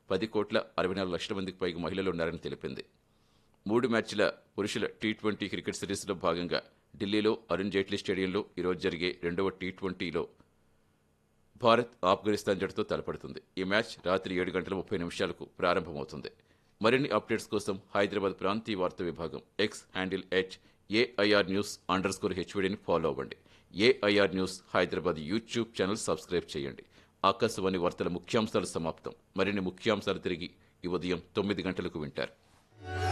పది కోట్ల అరవై నాలుగు లక్షల మందికి పైగా మహిళలు ఉన్నారని తెలిపింది మూడు మ్యాచ్ల పురుషుల టీ ట్వంటీ క్రికెట్ సిరీస్లో భాగంగా ఢిల్లీలో అరుణ్ జైట్లీ స్టేడియంలో ఈరోజు జరిగే రెండవ టీ ట్వంటీలో భారత్ ఆఫ్ఘనిస్తాన్ జట్టుతో తలపడుతుంది ఈ మ్యాచ్ రాత్రి ఏడు గంటల ముప్పై నిమిషాలకు ప్రారంభమవుతుంది మరిన్ని అప్డేట్స్ కోసం హైదరాబాద్ ప్రాంతీయ వార్తా విభాగం X handle H AIR news underscore హెచ్వీడీని ఫాలో అవ్వండి AIR news Hyderabad YouTube channel subscribe చేయండి ఆకాశవాణి వార్తల ముఖ్యాంశాలు సమాప్తం మరిన్ని ముఖ్యాంశాలు తిరిగి ఈ ఉదయం తొమ్మిది గంటలకు వింటారు